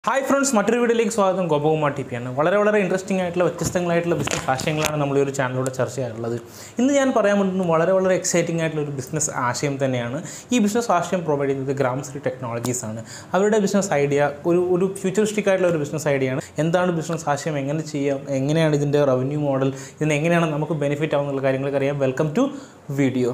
hi friends മറ്റൊരു വീഡിയോയിലേക്ക് സ്വാഗതം ഗോപകുമാർ ടി പി ആണ് വളരെ വളരെ ഇൻട്രസ്റ്റിംഗ് ആയിട്ടുള്ള വ്യത്യസ്തങ്ങളായിട്ടുള്ള ബിസിനസ് ആശയങ്ങളാണ് നമ്മൾ ഈ ഒരു ചാനലിലൂടെ ചർച്ച ചെയ്യാറുള്ളത് ഇന്ന് ഞാൻ പറയാൻ വേണ്ടുന്നത് വളരെ വളരെ എക്സൈറ്റിംഗ് ആയിട്ടുള്ള ഒരു ബിസിനസ് ആശയം തന്നെയാണ് ഈ ബിസിനസ് ആശയം പ്രൊവൈഡ് ചെയ്യുന്നത് ഗ്രാമശ്രീ ടെക്നോളജീസ് ആണ് അവരുടെ ബിസിനസ് ഐഡിയ ഒരു ഒരു ഫ്യൂച്ചറിസ്റ്റിക് ആയിട്ടുള്ള ഒരു ബിസിനസ് ഐഡിയ ആണ് എന്താണ് ബിസിനസ് ആശയം എങ്ങനെ ചെയ്യാം എങ്ങനെയാണ് ഇതിൻ്റെ റവന്യൂ മോഡൽ ഇതിന് എങ്ങനെയാണ് നമുക്ക് ബെനിഫിറ്റ് ആവുന്നുള്ള കാര്യങ്ങളൊക്കെ അറിയാം വെൽക്കം ടു വീഡിയോ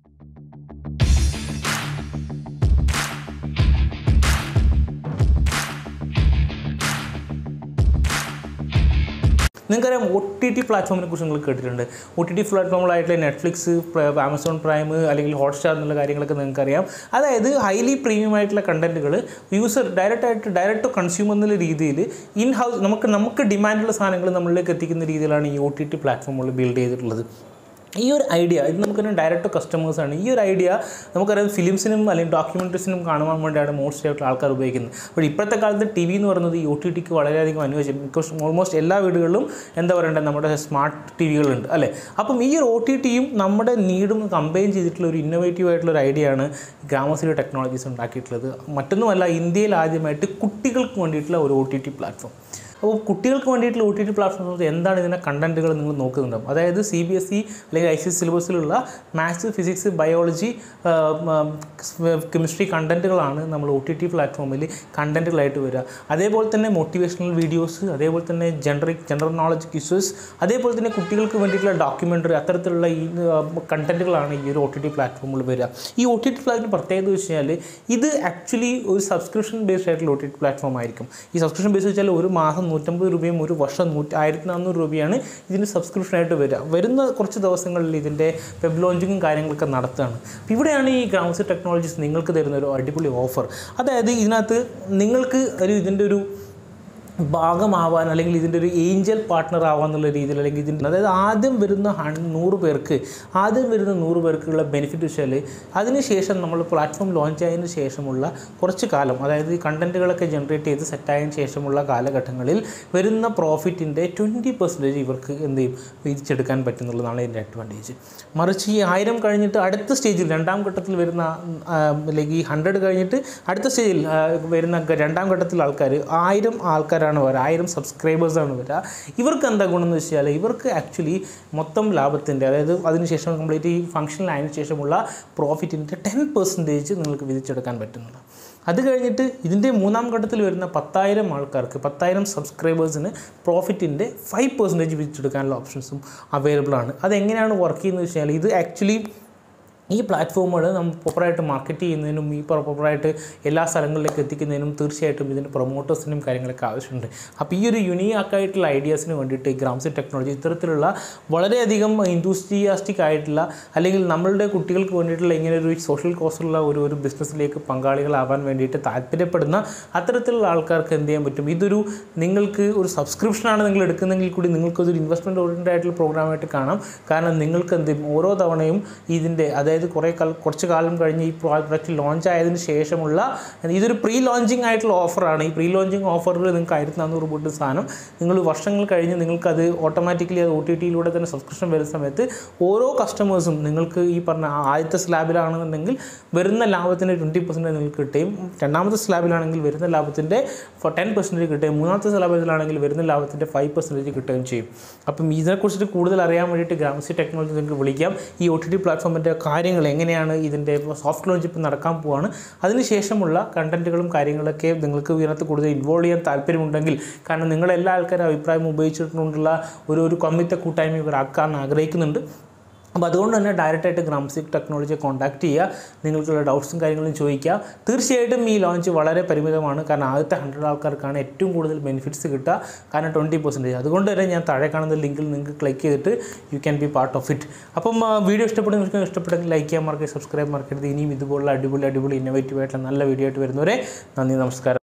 നിങ്ങൾക്കറിയാം ഒ ടി ടി പ്ലാറ്റ്ഫോമിനെ കുറിച്ച് നിങ്ങൾ കേട്ടിട്ടുണ്ട് ഒ ടി ടി പ്ലാറ്റ്ഫോമുകളായിട്ടുള്ള നെറ്റ്ഫ്ലിക്സ് ആമസോൺ പ്രൈം അല്ലെങ്കിൽ ഹോട്ട്സ്റ്റാർ എന്നുള്ള കാര്യങ്ങളൊക്കെ നിങ്ങൾക്കറിയാം അതായത് ഹൈലി പ്രീമിയം ആയിട്ടുള്ള കണ്ടന്റുകൾ യൂസർ ഡയറക്റ്റ് ആയിട്ട് ഡയറക്റ്റ് ടു കൺസ്യൂമർ എന്നുള്ള രീതിയിൽ ഇൻ ഹൗസ് നമുക്ക് നമുക്ക് ഡിമാൻഡുള്ള സാധനങ്ങൾ നമ്മളിലേക്ക് എത്തിക്കുന്ന രീതിയിലാണ് ഈ ഒ ടി ടി പ്ലാറ്റ്ഫോമുകൾ ബിൽഡ് ചെയ്തിട്ടുള്ളത് ഈ ഒരു ഐഡിയ ഇത് നമുക്കൊരു ഡയറക്റ്റ് കസ്റ്റമേഴ്സാണ് ഈ ഒരു ഐഡിയ നമുക്കറിയാം ഫിലിംസിനും അല്ലെങ്കിൽ ഡോക്യുമെൻ്ററീസിനും കാണുവാൻ വേണ്ടിയാണ് മോസ്റ്റ് ആയിട്ടുള്ള ആൾക്കാർ ഉപയോഗിക്കുന്നത് അപ്പോൾ ഇപ്പോഴത്തെ കാലത്ത് ടി വി എന്ന് പറയുന്നത് ഈ ഒ ടി ടിക്ക് വളരെയധികം അനുയോജ്യം ബിക്കോസ് ഓൾമോസ്റ്റ് എല്ലാ വീടുകളിലും എന്താ പറയണ്ടത് നമ്മുടെ സ്മാർട്ട് ടി വികളുണ്ട് അല്ലേ അപ്പം ഈ ഒരു ഒ ടി ടിയും നമ്മുടെ നീഡും കമ്പൈൻ ചെയ്തിട്ടുള്ള ഒരു ഇന്നോവേറ്റീവ് ആയിട്ടുള്ള ഒരു ഐഡിയ ആണ് ഗ്രാമശ്രീ ടെക്നോളജീസ് ഉണ്ടാക്കിയിട്ടുള്ളത് മറ്റൊന്നുമല്ല ഇന്ത്യയിൽ ആദ്യമായിട്ട് കുട്ടികൾക്ക് വേണ്ടിയിട്ടുള്ള ഒരു ഒ ടി ടി പ്ലാറ്റ്ഫോം അപ്പോൾ കുട്ടികൾക്ക് വേണ്ടിയിട്ടുള്ള ഒ ടി ടി പ്ലാറ്റ്ഫോംസ് എന്താണ് ഇതിൻ്റെ കണ്ടൻറ്റുകൾ നിങ്ങൾ നോക്കുന്നുണ്ടാവും അതായത് സി ബി എസ് ഇ അല്ലെങ്കിൽ ഐ സി എസ് സിലബസിലുള്ള മാത്സ് ഫിസിക്സ് ബയോളജി കെമിസ്ട്രി കണ്ടൻറ്റുകളാണ് നമ്മൾ ഒ ടി ടി പ്ലാറ്റ്ഫോമിൽ കണ്ടൻറ്റുകളായിട്ട് വരിക അതേപോലെ തന്നെ മോട്ടിവേഷണൽ വീഡിയോസ് അതേപോലെ തന്നെ ജനറിക് ജനറൽ നോളജ് ക്വിസസ് അതേപോലെ തന്നെ കുട്ടികൾക്ക് വേണ്ടിയിട്ടുള്ള ഡോക്യുമെൻ്ററി അത്തരത്തിലുള്ള ഈ കണ്ടൻറ്റുകളാണ് ഈ ഒരു ഒ ടി ടി പ്ലാറ്റ്ഫോമിൽ വരിക ഈ ഒ ടി ടി പ്ലാറ്റ്ഫോം പ്രത്യേകത വെച്ച് കഴിഞ്ഞാൽ ഇത് ആക്ച്വലി ഒരു സബ്സ്ക്രിപ്ഷൻ ബേസ്ഡ് ആയിട്ടുള്ള ഒ ടി ടി പ്ലാറ്റ്ഫോം ആയിരിക്കും ഈ സബ്സ്ക്രിപ്ഷൻ ബേസ് വെച്ചാൽ ഒരു മാസം നൂറ്റമ്പത് രൂപയും ഒരു വർഷം നൂറ്റി ആയിരത്തി നാനൂറ് രൂപയാണ് ഇതിന് സബ്സ്ക്രിപ്ഷനായിട്ട് വരിക വരുന്ന കുറച്ച് ദിവസങ്ങളിൽ ഇതിൻ്റെ വെബ് ലോഞ്ചിങ്ങും കാര്യങ്ങളൊക്കെ നടത്തുകയാണ് അപ്പോൾ ഇവിടെയാണ് ഈ ഗ്രാമസ് ടെക്നോളജീസ് നിങ്ങൾക്ക് തരുന്ന ഒരു അടിപൊളി ഓഫർ അതായത് ഇതിനകത്ത് നിങ്ങൾക്ക് ഒരു ഇതിൻ്റെ ഒരു ഭാഗമാവാൻ അല്ലെങ്കിൽ ഇതിൻ്റെ ഒരു ഏഞ്ചൽ പാർട്ട്ണർ ആവാന്നുള്ള രീതിയിൽ അല്ലെങ്കിൽ ഇതിൻ്റെ അതായത് ആദ്യം വരുന്ന ഹൺ നൂറ് പേർക്ക് ആദ്യം വരുന്ന നൂറ് പേർക്കുള്ള ബെനിഫിറ്റ് വെച്ചാൽ അതിനുശേഷം നമ്മൾ പ്ലാറ്റ്ഫോം ലോഞ്ച് ആയതിനു ശേഷമുള്ള കുറച്ച് കാലം അതായത് ഈ കണ്ടൻറ്റുകളൊക്കെ ജനറേറ്റ് ചെയ്ത് സെറ്റായതിനു ശേഷമുള്ള കാലഘട്ടങ്ങളിൽ വരുന്ന പ്രോഫിറ്റിൻ്റെ ട്വൻറ്റി പെർസെൻറ്റേജ് ഇവർക്ക് എന്ത് ചെയ്യും വീതിച്ചെടുക്കാൻ പറ്റുന്നുള്ളതാണ് ഇതിൻ്റെ അഡ്വാൻറ്റേജ് മറിച്ച് ഈ ആയിരം കഴിഞ്ഞിട്ട് അടുത്ത സ്റ്റേജിൽ രണ്ടാം ഘട്ടത്തിൽ വരുന്ന അല്ലെങ്കിൽ ഈ ഹൺഡ്രഡ് കഴിഞ്ഞിട്ട് അടുത്ത സ്റ്റേജിൽ ആ, വരുന്ന ഗ- രണ്ടാം ഘട്ടത്തിൽ ആൾക്കാർ ആയിരം ആൾക്കാരാണ് വരിക ആയിരം സബ്സ്ക്രൈബേഴ്സാണ് വരിക ഇവർക്ക് എന്താ ഗുണം എന്ന് വെച്ചാൽ ഇവർക്ക് ആക്ച്വലി മൊത്തം ലാഭത്തിൻ്റെ അതായത് അതിനുശേഷം കംപ്ലീറ്റ് ഈ ഫംഗ്ഷനിൽ ആയതിനു ശേഷമുള്ള പ്രോഫിറ്റിൻ്റെ ടെൻ പെർസെൻറ്റേജ് നിങ്ങൾക്ക് വിധിച്ചെടുക്കാൻ പറ്റുന്നുണ്ട് അത് കഴിഞ്ഞിട്ട് ഇതിൻ്റെ മൂന്നാം ഘട്ടത്തിൽ വരുന്ന പത്തായിരം ആൾക്കാർക്ക് പത്തായിരം സബ്സ്ക്രൈബേഴ്സിന് പ്രോഫിറ്റിൻ്റെ ഫൈവ് പെർസെൻറ്റേജ് വിധിച്ചെടുക്കാനുള്ള ഓപ്ഷൻസും അവൈലബിൾ ആണ് അതെങ്ങനെയാണ് വർക്ക് ചെയ്യുന്നത് വെച്ചാൽ ഇത് ആക്ച്വലി ഈ പ്ലാറ്റ്ഫോമുകൾ നമ്മൾ പ്രോപ്പറായിട്ട് മാർക്കറ്റ് ചെയ്യുന്നതിനും ഈ പ്രോപ്പറായിട്ട് എല്ലാ സ്ഥലങ്ങളിലേക്ക് എത്തിക്കുന്നതിനും തീർച്ചയായിട്ടും ഇതിൻ്റെ പ്രൊമോട്ടേഴ്സിനും കാര്യങ്ങളൊക്കെ ആവശ്യമുണ്ട് അപ്പോൾ ഈ ഒരു യുണീക്കായിട്ടുള്ള ഐഡിയാസിന് വേണ്ടിയിട്ട് ഈ ഗ്രാംസി ടെക്നോളജി ഇത്തരത്തിലുള്ള വളരെയധികം ഇൻഡൂസ്ട്രിയാസ്റ്റിക് ആയിട്ടുള്ള അല്ലെങ്കിൽ നമ്മളുടെ കുട്ടികൾക്ക് വേണ്ടിയിട്ടുള്ള ഇങ്ങനെ ഒരു സോഷ്യൽ കോസ്റ്റുള്ള ഒരു ഒരു ബിസിനസ്സിലേക്ക് പങ്കാളികളാവാൻ വേണ്ടിയിട്ട് താല്പര്യപ്പെടുന്ന അത്തരത്തിലുള്ള ആൾക്കാർക്ക് എന്ത് ചെയ്യാൻ പറ്റും ഇതൊരു നിങ്ങൾക്ക് ഒരു സബ്സ്ക്രിപ്ഷനാണ് നിങ്ങൾ എടുക്കുന്നെങ്കിൽ കൂടി നിങ്ങൾക്കൊരു ഇൻവെസ്റ്റ്മെൻറ്റ് ഓറിയൻറ്റഡ് ആയിട്ടുള്ള പ്രോഗ്രാമായിട്ട് കാണാം കാരണം നിങ്ങൾക്ക് എന്ത് ചെയ്യും ഓരോ തവണയും ഇതിൻ്റെ അതായത് കുറേ കാല കുറച്ച് കാലം കഴിഞ്ഞ് ഈ പ്രോഡക്റ്റ് ലോഞ്ച് ആയതിനു ശേഷമുള്ള ഇതൊരു പ്രീ ലോഞ്ചിങ് ആയിട്ടുള്ള ഓഫറാണ് ഈ പ്രീ ലോഞ്ചിങ് ഓഫറിൽ നിങ്ങൾക്ക് ആയിരത്തി നാനൂറ് രൂപ സാധനം നിങ്ങൾ വർഷങ്ങൾ കഴിഞ്ഞ് നിങ്ങൾക്കത് ഓട്ടോമാറ്റിക്കലി അത് ഒ ടി ടിയിലൂടെ തന്നെ സബ്സ്ക്രിപ്ഷൻ വരുന്ന സമയത്ത് ഓരോ കസ്റ്റമേഴ്സും നിങ്ങൾക്ക് ഈ പറഞ്ഞ ആദ്യത്തെ സ്ലാബിലാണെന്നുണ്ടെങ്കിൽ വരുന്ന ലാഭത്തിൻ്റെ ട്വൻറ്റി പെർസെൻറ്റേജ് നിങ്ങൾക്ക് കിട്ടുകയും രണ്ടാമത്തെ സ്ലാബിലാണെങ്കിൽ വരുന്ന ലാഭത്തിൻ്റെ ടെൻ പെർസെൻറ്റേജ് കിട്ടുകയും മൂന്നാമത്തെ സ്ലാബിലാണെങ്കിൽ വരുന്ന ലാഭത്തിൻ്റെ ഫൈവ് പെർസെൻറ്റേജ് കിട്ടുകയും ചെയ്യും അപ്പം ഇതിനെക്കുറിച്ചിട്ട് കൂടുതൽ അറിയാൻ വേണ്ടിയിട്ട് ഗ്രാമസി ടെക്നോളജി നിങ്ങൾക്ക് വിളിക്കാം ഈ ഒ ടി ടി പ്ലാറ്റ്ഫോമിൻ്റെ കാര്യങ്ങൾ എങ്ങനെയാണ് ഇതിൻ്റെ സോഫ്റ്റ് ലോഞ്ച് ഇപ്പോൾ നടക്കാൻ പോവാണ് അതിനുശേഷമുള്ള കണ്ടൻറ്റുകളും കാര്യങ്ങളൊക്കെ നിങ്ങൾക്ക് ഇതിനകത്ത് കൂടുതൽ ഇൻവോൾവ് ചെയ്യാൻ താല്പര്യമുണ്ടെങ്കിൽ കാരണം നിങ്ങളെല്ലാ ആൾക്കാരും അഭിപ്രായം ഉപയോഗിച്ചിട്ടുള്ള ഒരു ഒരു കമ്മിത്ത കൂട്ടായ്മ ഇവരാക്കാൻ ആഗ്രഹിക്കുന്നുണ്ട് അപ്പോൾ അതുകൊണ്ട് തന്നെ ഡയറക്റ്റായിട്ട് ഗ്രാംസിക് ടെക്നോളജിയെ കോൺടാക്ട് ചെയ്യുക നിങ്ങൾക്കുള്ള ഡൗട്ട്സും കാര്യങ്ങളും ചോദിക്കുക തീർച്ചയായിട്ടും ഈ ലോഞ്ച് വളരെ പരിമിതമാണ് കാരണം ആദ്യത്തെ ഹൺഡ്രഡ് ആൾക്കാർക്കാണ് ഏറ്റവും കൂടുതൽ ബെനിഫിറ്റ്സ് കിട്ടുക കാരണം ട്വൻറ്റി പെർസെൻറ്റേജ് അതുകൊണ്ട് തന്നെ ഞാൻ താഴെ കാണുന്ന ലിങ്കിൽ നിങ്ങൾക്ക് ക്ലിക്ക് ചെയ്തിട്ട് you can be part of it അപ്പം ആ, വീഡിയോ ഇഷ്ടപ്പെടുന്നവർക്ക് ഇഷ്ടപ്പെട്ടെങ്കിൽ ലൈക്ക് ചെയ്യാൻ മറക്കരുത് സബ്സ്ക്രൈബ് മറക്കരുത് ഇനിയും ഇതുപോലുള്ള അടിപൊളി അടിപൊളി ഇന്നോവേറ്റീവ് ആയിട്ടുള്ള നല്ല വീഡിയോ ആയിട്ട് വരുന്നവരെ നന്ദി നമസ്കാരം